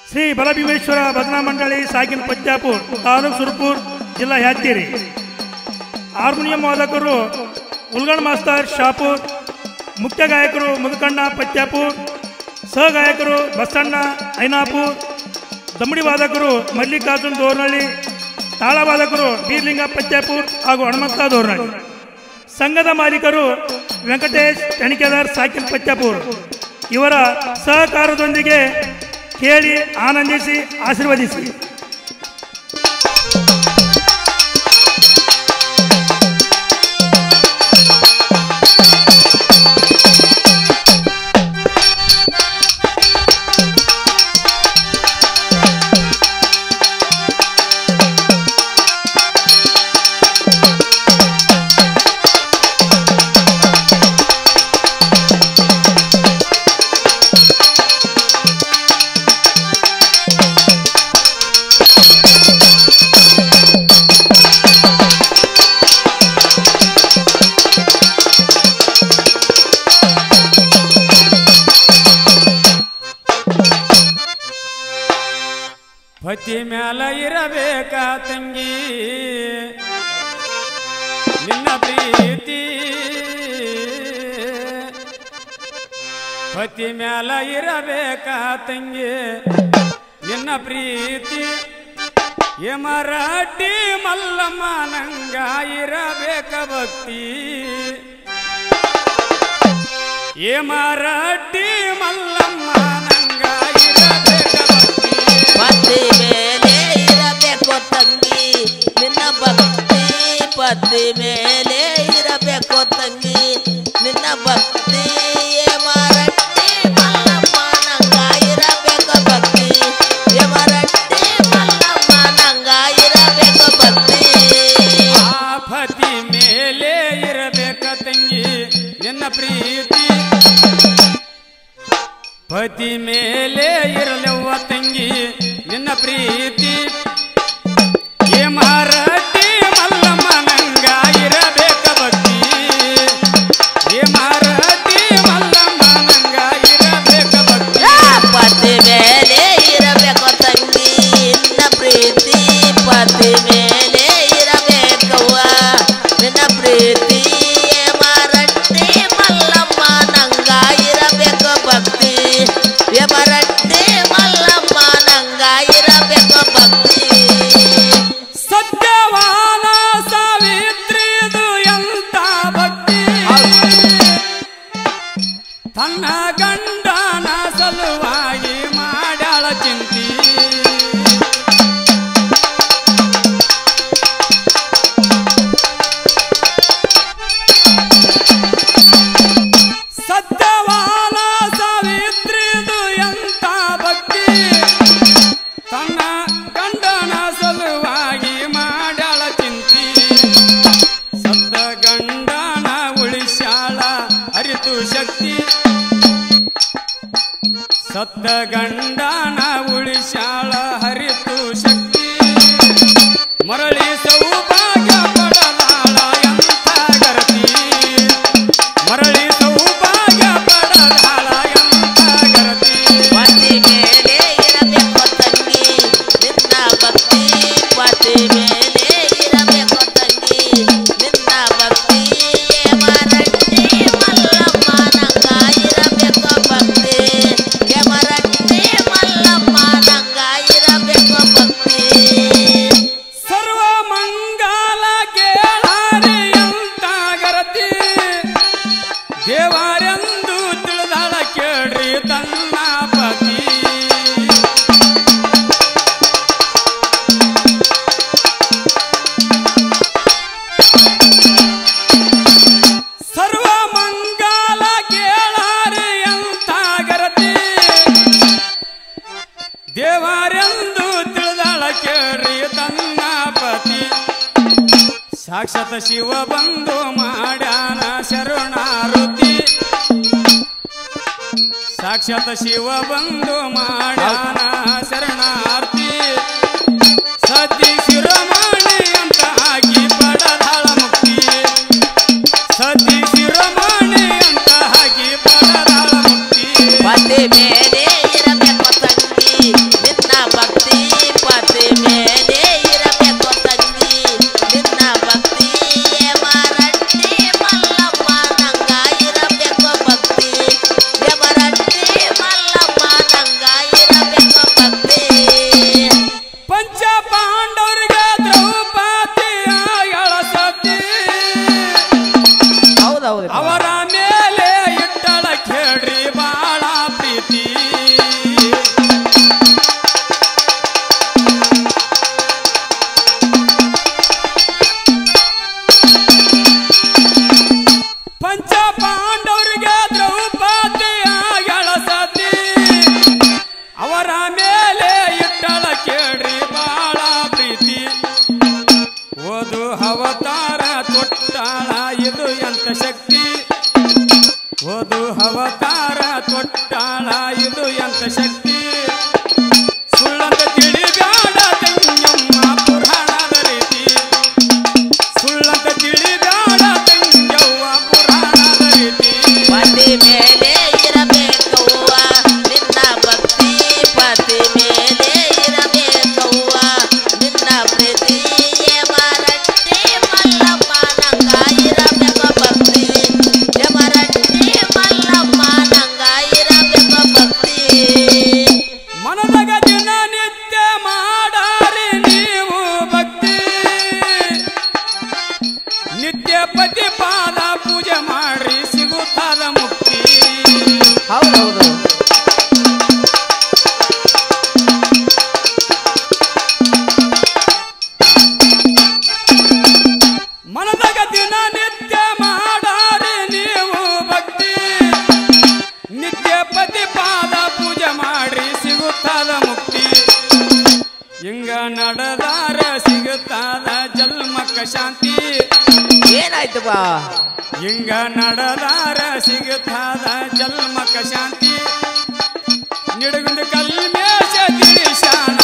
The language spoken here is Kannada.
ಶ್ರೀ ಬಲಭೀಮೇಶ್ವರ ಭಜನಾ ಮಂಡಳಿ ಸಾಕಿನ್ ಪತ್ಯಾಪುರ್ ತಾಲೂಕು ಸುರಪುರ್ ಜಿಲ್ಲಾ ಯಾದಗಿರಿ ಹಾರ್ಮೋನಿಯಂ ವಾದಕರು ಉಲ್ಗಣ್ ಮಾಸ್ತರ್ ಶಾಪುರ್ ಮುಖ್ಯ ಗಾಯಕರು ಮುದುಕಣ್ಣ ಪತ್ಯಾಪುರ್ ಸಹ ಗಾಯಕರು ಬಸಣ್ಣ ಐನಾಪುರ್ ದಮ್ಮಡಿ ವಾದಕರು ಮಲ್ಲಿಕಾರ್ಜುನ್ ದೋರ್ನಳ್ಳಿ ತಾಳ ವಾದಕರು ಬೀರ್ಲಿಂಗ ಪತ್ಯಾಪುರ್ ಹಾಗೂ ಹನುಮಂತ ದೋರ್ನಳ್ಳಿ ಸಂಘದ ಮಾಲೀಕರು ವೆಂಕಟೇಶ್ ಟಣಿಕೆದಾರ್ ಸಾಕಿನ್ ಪತ್ಯಾಪುರ್ ಇವರ ಸಹಕಾರದೊಂದಿಗೆ ಕೇಳಿ ಆನಂದಿಸಿ ಆಶೀರ್ವದಿಸಿ ಪತಿ ಮ್ಯಾಲ ಇರಬೇಕ ತಂಗಿ ನಿನ್ನ ಪ್ರೀತಿ ಪತಿ ಮ್ಯಾಲ ಇರಬೇಕ ತಂಗಿ ನಿನ್ನ ಪ್ರೀತಿ ಎ ಮರಾಠಿ ಮಲ್ಲಮ್ಮ ನಂಗ ಇರಬೇಕ ಭಕ್ತಿ ಎ ಮರಾಠಿ ಮಲ್ಲಮ್ಮ ನಂಗ ಇರಬೇಕ ಭಕ್ತಿ ಪತಿ ಮೇಲೆ ಇರಬೇಕು ತಂಗಿ ನಿನ್ನ ಭಕ್ತಿ ಪತಿ ಮೇಲೆ ಇರಬೇಕು ತಂಗಿ ನಿನ್ನ ಭಕ್ತಿ ಏ ಮಾರಟ್ಟಿ ಮಲ್ಲಮ್ಮ ನಂಗ ಇರಬೇಕು ಭಕ್ತಿ ಏ ಮಾರಟ್ಟಿ ಮಲ್ಲಮ್ಮ ನಂಗ ಇರಬೇಕು ಭಕ್ತಿ ಆ ಪತಿ ಮೇಲೆ ಇರಬೇಕ ತಂಗಿ ನಿನ್ನ ಪ್ರೀತಿ ಪತಿ ಮೇಲೆ ಇರಲವ್ವ ತಂಗಿ ನಿನ್ನ ಪ್ರೀತಿ ಏ ಮಾರಟಿ ಮಲ್ಲಮ್ಮ ನಂಗ ಇರಬೇಕ ಭಕ್ತಿ ಏ ಮಾರಟಿ ಮಲ್ಲಮ್ಮ ನಂಗ ಇರಬೇಕ ಭಕ್ತಿ ಪತಿ ಮೇಲೆ ಇರಬೇಕು ತಂಗಿ ನಿನ್ನ ಪ್ರೀತಿ ಪತಿ ಮೇಲೆ ಇರಬೇಕವ್ವ ನಿನ್ನ ಪ್ರೀತಿ ಮರಟ್ಟಿ ಮಲ್ಲಮ್ಮ ನಂಗ ಇರಬೇಕು ಭಕ್ತಿ ಮರಟ್ಟಿ ಮಲ್ಲಮ್ಮ ನಂಗ ಇರಬೇಕು ಭಕ್ತಿ ಸತ್ಯವಾನ ಸಾವಿತ್ರಿದು ಎಂತ ಭಕ್ತಿ ತನ್ನ ಗಂಡನ ಸಲುವಾಗಿ ಮಾಡ್ಯಾಳ ಚಿಂತಿ ಸತ್ಯವಾನ ಸಾವಿತ್ರಿದು ಎಂತ ಭಕ್ತಿ ತನ್ನ ಗಂಡನ ಸಲುವಾಗಿ ಮಾಡ್ಯಾಳ ಚಿಂತಿ ಸತ್ತ ಗಂಡನ ಉಳಿಸ್ಯಾಳ ಅರಿತು ಶಕ್ತಿ ಸತ್ತ ಗಂಡನ ಉಳಿಸ್ಯಾಳ ಹರಿತು ಶಕ್ತಿ ಮರಳಿ ಸೌಭಾಗ್ಯ ಪಡಲಾಳ ಎಂಥ ಗರತಿ ಮರಳಿ ಸೌಭಾಗ್ಯ ಪಡಲಾಳ ಎಂಥ ಗರತಿ ಪತಿ ಮೇಲೆ ಇರಬೇಕು ತಂಗಿ ನಿನ್ನ ಭಕ್ತಿ ಪತಿ ಮೇಲೆ ಇರಬೇಕು ತಂಗಿ ನಿನ್ನ ಭಕ್ತಿ ಮರಟ್ಟಿ ಮಲ್ಲಮ್ಮ ನಂಗ ಇರಬೇಕು ಭಕ್ತಿ ಮರಟ್ಟಿ ಮಲ್ಲಮ್ಮ ನಂಗ ಇರಬೇಕು ಭಕ್ತಿ ಸರ್ವ ಮಂಗಲ ಕೇಳಾರಿ ಅಂತ ಗರತಿ ದೇವರೆಂದು ತಿಳಿದಾಳ ಕೇಳ್ರಿ ತನ್ನ ಪತಿ ಸರ್ವ ಮಂಗಲ ಕೇಳಾರಿ ಅಂತ ಗರತಿ ದೇವರೆಂದು ತಿಳಿದಾಳ ಕೇಳ್ರಿ ತನ್ನ ಪತಿ ಸಾಕ್ಷಾತ್ ಶಿವ ಬಂದು ಮಾಡ್ಯಾನ ಶರಣಾರುತಿ ಸಾಕ್ಷಾತ್ ಶಿವ ಬಂದು ಮಾಡ್ಯಾನ ಶರಣಾರ್ತಿ ಸತಿ ಶಿರೋಮಣಿ ಅಂತ ಹಾಕಿ ಪಡದಾಳ ಮುಕ್ತಿ ಸತಿ ಶಿರೋಮಣಿ ಅಂತ ಹಾಕಿ ಪಡದಾಳ ಮುಕ್ತಿ ಪತಿ ಮೇಲೆ ಇರಬೇಕು ತಂಗಿ ನಿನ್ನ ಅನಂತ ಶಕ್ತಿ ಸುಳ್ಳಂತ ತಿಳಿಬ್ಯಾಡ ತಂಜಮ್ಮ ಪುರಾಣದ ರೀತಿ ಸುಳ್ಳಂತ ತಿಳಿಬ್ಯಾಡ ತಂಜವ್ವ ಪುರಾಣದ ರೀತಿ ಪತಿ ಮೇಲೆ ಇರಬೇಕವ್ವ ನಿನ್ನ ಭಕ್ತಿ ಪತಿ ಮೇಲೆ ಇರಬೇಕವ್ವ ನಿನ್ನ ಪ್ರೀತಿ ಯಮರಟ್ಟಿ ಮಲ್ಲಮ್ಮ ನಂಗ ಇರಬೇಕು ಭಕ್ತಿ ಯಮರಟ್ಟಿ ಮಲ್ಲಮ್ಮ ನಂಗ ಇರಬೇಕು ಭಕ್ತಿ ಮನದಾಗ ದಿನ ನಿತ್ಯ ಮಾಡಾರಿ ನೀವು ಭಕ್ತಿ ನಿತ್ಯ ಪತಿ ಪಾದ ಪೂಜೆ ಮಾಡ್ರಿ ಸಿಗುತ್ತಾದ ಮುಕ್ತಿ ಹೌದೌದು ಮನದಾಗ ದಿನ ನಿತ್ಯ ಮಾಡಾರಿ ನೀವು ಭಕ್ತಿ ನಿತ್ಯ ಪತಿ ಪಾದ ಪೂಜೆ ಮಾಡ್ರಿ ಸಿಗುತ್ತಾದ ಮುಕ್ತಿ ಹಿಂಗ ನಡೆದಾರ ಸಿಗುತ್ತಾದ ಜನ್ಮಕ್ಕ ಶಾಂತಿ ಏನಾಯ್ತು ಬಾ ಹಿಂಗ ನಡೆದಾರ ಸಿಗುತ್ತಾದ ಜನ್ಮಕ್ಕ ಶಾಂತಿ ನಿಡಗುಂದ ಕಲ್ಮೇಶ ತಿಳಿಶಾನ